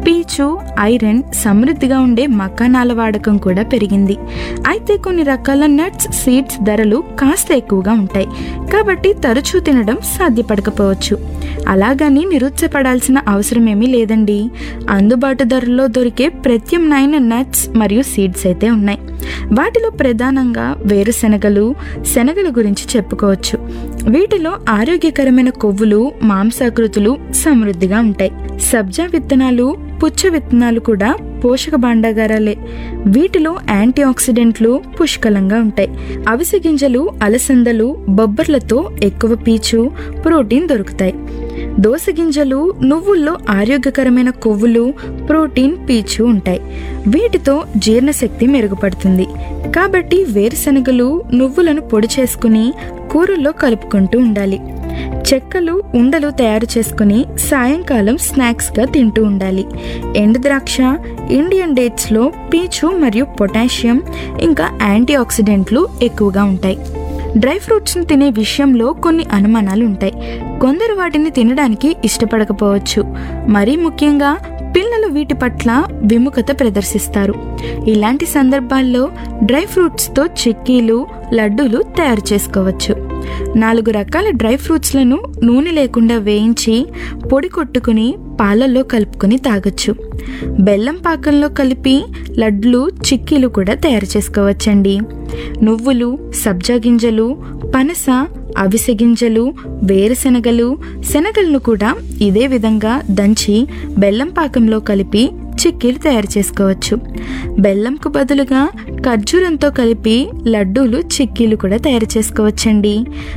పీచు ఐరన్ సమృద్ధిగా ఉండే మకానాల వాడకం కూడా పెరిగింది అయితే కొన్ని రకాల నట్స్ సీడ్స్ ధరలు కాస్త ఎక్కువగా ఉంటాయి కాబట్టి తరచూ తినడం సాధ్యపడకపోవచ్చు అలాగని నిరుత్సాహపడాల్సిన అవసరం ఏమీ లేదండి అందుబాటు ధరల్లో దొరికే ప్రత్యామ్నాయ నట్స్ మరియు సీడ్స్ అయితే ఉన్నాయి వాటిలో ప్రధానంగా వేరుశనగలు శనగల గురించి చెప్పుకోవచ్చు వీటిలో ఆరోగ్యకరమైన కొవ్వులు మాంసాకృతులు సమృద్ధిగా ఉంటాయి సబ్జా విత్తనాలు పుచ్చ విత్తనాలు కూడా పోషక భాండాగారాలే వీటిలో యాంటీ ఆక్సిడెంట్లు పుష్కలంగా ఉంటాయి అవిసె గింజలు అలసందలు బొబ్బర్లతో ఎక్కువ పీచు ప్రోటీన్ దొరుకుతాయి దోస గింజలు నువ్వుల్లో ఆరోగ్యకరమైన కొవ్వులు ప్రోటీన్ పీచు ఉంటాయి వీటితో జీర్ణశక్తి మెరుగుపడుతుంది కాబట్టి వేరుశనగలు నువ్వులను పొడి చేసుకుని కూరల్లో కలుపుకుంటూ ఉండాలి చెక్కలు ఉండలు తయారు చేసుకుని సాయంకాలం స్నాక్స్గా తింటూ ఉండాలి ఎండు ద్రాక్ష ఇండియన్ డేట్స్లో పీచు మరియు పొటాషియం ఇంకా యాంటీ ఆక్సిడెంట్లు ఎక్కువగా ఉంటాయి డ్రై ఫ్రూట్స్ని తినే విషయంలో కొన్ని అనుమానాలు ఉంటాయి కొందరు వాటిని తినడానికి ఇష్టపడకపోవచ్చు మరీ ముఖ్యంగా పిల్లలు వీటి పట్ల విముఖత ప్రదర్శిస్తారు ఇలాంటి సందర్భాల్లో డ్రై ఫ్రూట్స్తో చిక్కీలు లడ్డూలు తయారు చేసుకోవచ్చు నాలుగు రకాల డ్రై ఫ్రూట్స్లను నూనె లేకుండా వేయించి పొడి కొట్టుకుని పాలల్లో కలుపుకొని తాగొచ్చు బెల్లం పాకంలో కలిపి లడ్లు చిక్కీలు కూడా తయారు చేసుకోవచ్చండి నువ్వులు సబ్జా గింజలు పనస అవిసె గింజలు వేరుశనగలు శనగలను కూడా ఇదే విధంగా దంచి బెల్లం పాకంలో కలిపి చిక్కీలు తయారు చేసుకోవచ్చు బెల్లంకు బదులుగా ఖర్జూరంతో కలిపి లడ్డూలు చిక్కీలు కూడా తయారు చేసుకోవచ్చండి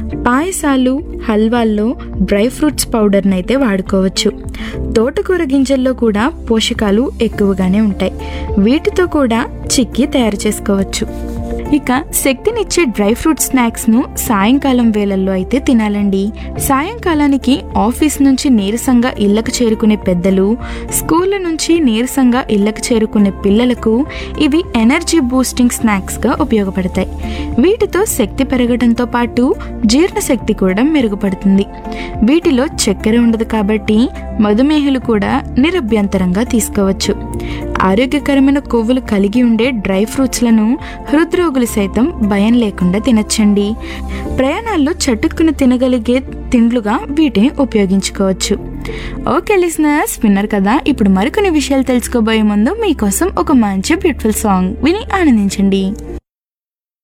పాయసాలు హల్వాల్లో డ్రై ఫ్రూట్స్ పౌడర్ని అయితే వాడుకోవచ్చు తోటకూర గింజల్లో కూడా పోషకాలు ఎక్కువగానే ఉంటాయి వీటితో కూడా చిక్కీ తయారు చేసుకోవచ్చు ఇక శక్తినిచ్చే డ్రై ఫ్రూట్ స్నాక్స్ను సాయంకాలం వేళల్లో అయితే తినాలండి సాయంకాలానికి ఆఫీస్ నుంచి నీరసంగా ఇళ్లకు చేరుకునే పెద్దలు స్కూళ్ళ నుంచి నీరసంగా ఇళ్లకు చేరుకునే పిల్లలకు ఇవి ఎనర్జీ బూస్టింగ్ స్నాక్స్గా ఉపయోగపడతాయి వీటితో శక్తి పెరగడంతో పాటు జీర్ణశక్తి కూడా మెరుగుపడుతుంది వీటిలో చక్కెర ఉండదు కాబట్టి మధుమేహులు కూడా నిరభ్యంతరంగా తీసుకోవచ్చు ఆరోగ్యకరమైన కొవ్వులు కలిగి ఉండే డ్రై ఫ్రూట్స్లను హృద్రోగులు సైతం భయం లేకుండా తినచ్చండి ప్రయాణాల్లో చటుక్కున తినగలిగే తిండ్లుగా వీటిని ఉపయోగించుకోవచ్చు ఓకే లిసనర్స్ విన్నారు కదా ఇప్పుడు మరికొన్ని విషయాలు తెలుసుకోబోయే ముందు మీకోసం ఒక మంచి బ్యూటిఫుల్ సాంగ్ విని ఆనందించండి